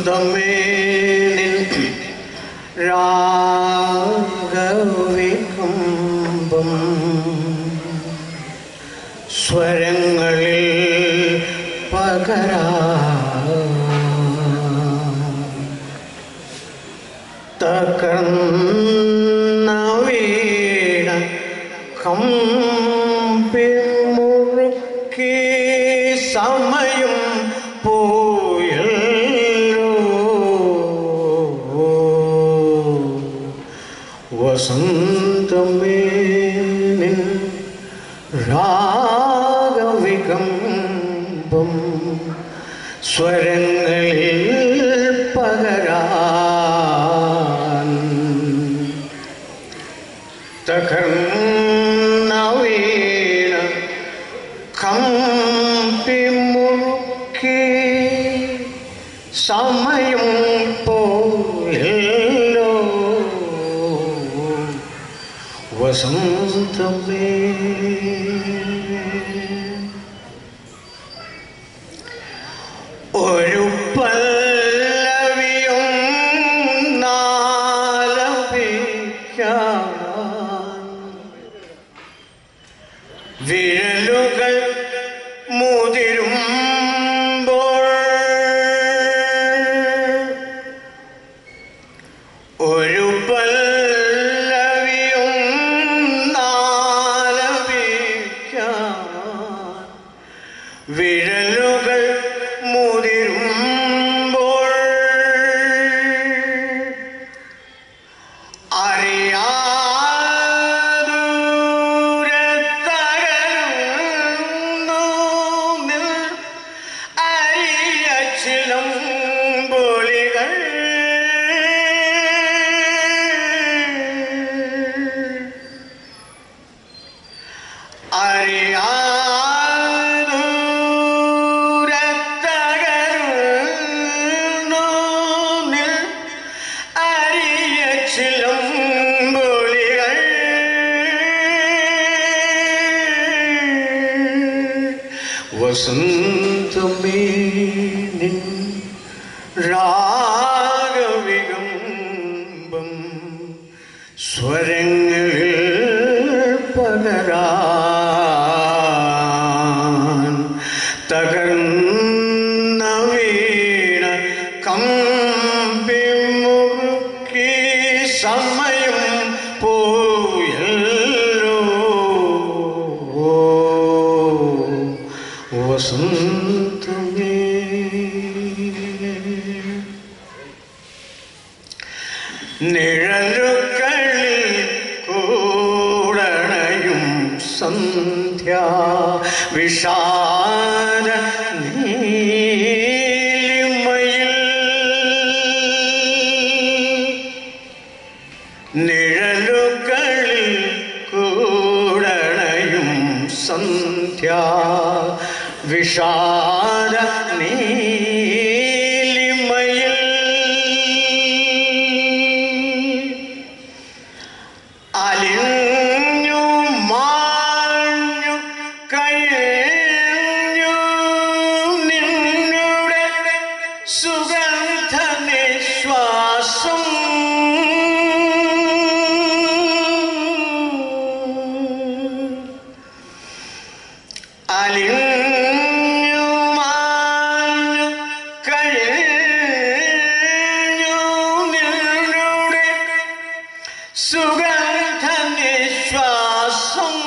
വസന്തമേ നിൻ രാഗവികമ്പം സ്വരങ്ങളിൽ പകരാ തകർന്ന വീണ കമ്പി മുറുക്കി സമയം പോയല്ലോ വസന്തമേ നിൻ രാഗവികമ്പം സ്വരങ്ങളിൽ പകരാൻ തകർന്ന വീണ കമ്പി മുറുക്കി സമയം പോയല്ലോ വസന്തമേ ഒരു പല്ലവിയും നാലപിക്കാൻ വിരലുകൾ മുതിരുമ്പോൾ ഒരു പല്ലവിയും നാലപിക്കാൻ വിരലുകൾ മുതിരുമ്പോൾ അറിയാതൂരത്തകരുന്നു നിൽ അരിയച്ചിലും പൊളികൾ അറിയാതൂരത്തകരുന്നു നിൽ അരിയച്ചിലും പൊളികൾ വസന്തമേ നിൻ രാഗവികമ്പം സ്വരങ്ങളിൽ പകരാൻ തകർന്ന വീണ കമ്പി മുറുക്കി സമയം പോയല്ലോ വസന്തമേ നിഴലുകളിൽ കൂടണയും സന്ധ്യ വിഷാദ നീലിമയിൽ നിഴലുകളിൽ കൂടണയും സന്ധ്യ വിഷാദ നീലിമയിൽ അലിഞ്ഞു മാഞ്ഞു കഴിഞ്ഞു നിന്നുടെ സുഗന്ധ നിശ്വാസം അലിഞ്ഞു മാഞ്ഞു കഴിഞ്ഞു നിന്നുടെ സുഗന്ധ നിശ്വാസം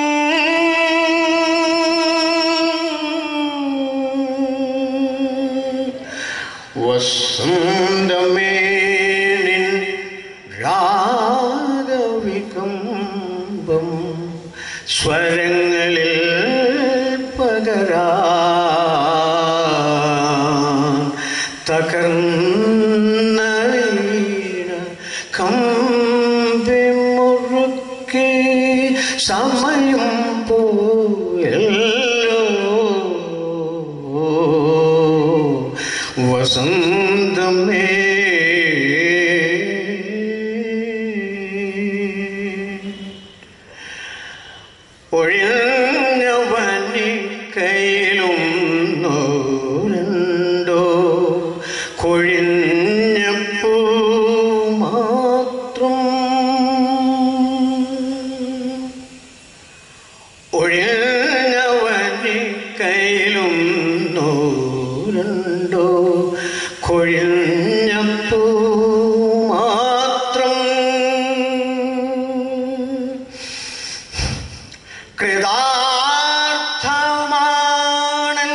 വസന്തമേ നിൻ രാഗവികമ്പം സ്വരങ്ങളിൽ പകരാൻ തകർന്ന വീണ കമ്പി മുറുക്കി സമയം പോയല്ലോ വസന്തമേ ഒഴിഞ്ഞവനി കയ്യിലും നോരണ്ടോ കൊഴിഞ്ഞ കൊഴിഞ്ഞപ്പൂ മാത്രം ഒഴിഞ്ഞവനി കയ്യിലും നൂലുണ്ടോ കൊഴിഞ്ഞപ്പൂ മാത്രം കൃതാർത്ഥമാണൻ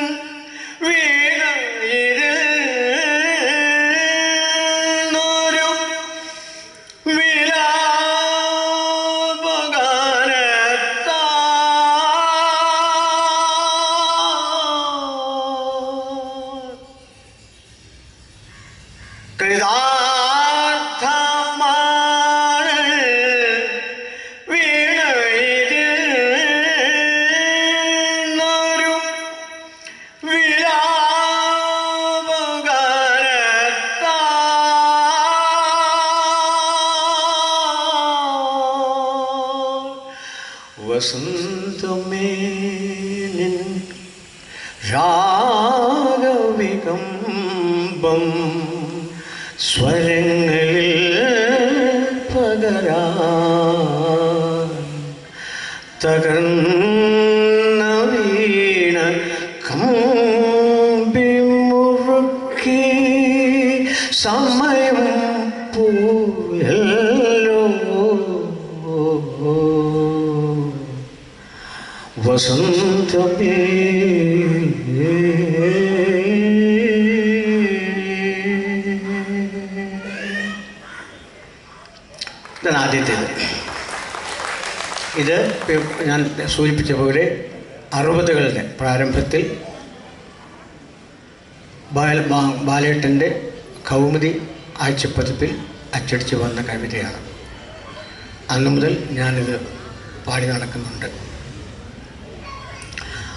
വീണയിരുന്നൊരു വിലാപകാരത്താ കൃതാർത്ഥമാണ് വീണയിരുന്നൊരു വിലാപകാരത്താ വസന്തമേ നിൻ രാഗവികമ്പം സ്വരങ്ങളിൽ പകരാ തകർന്ന വീണ കമ്പി മുറുക്കി സമയം പോയല്ലോ വസന്തമേ ഇതാണ് ആദ്യത്തേത് ഇത് ഞാൻ സൂചിപ്പിച്ച പോലെ അറുപതുകളുടെ പ്രാരംഭത്തിൽ ബാല ബാ- ബാലേട്ടൻ്റെ കൗമുദി ആഴ്ചപ്പതിപ്പിൽ അച്ചടിച്ച് വന്ന കവിതയാണ് അന്നു മുതൽ ഞാനിത് പാടി നടക്കുന്നുണ്ട്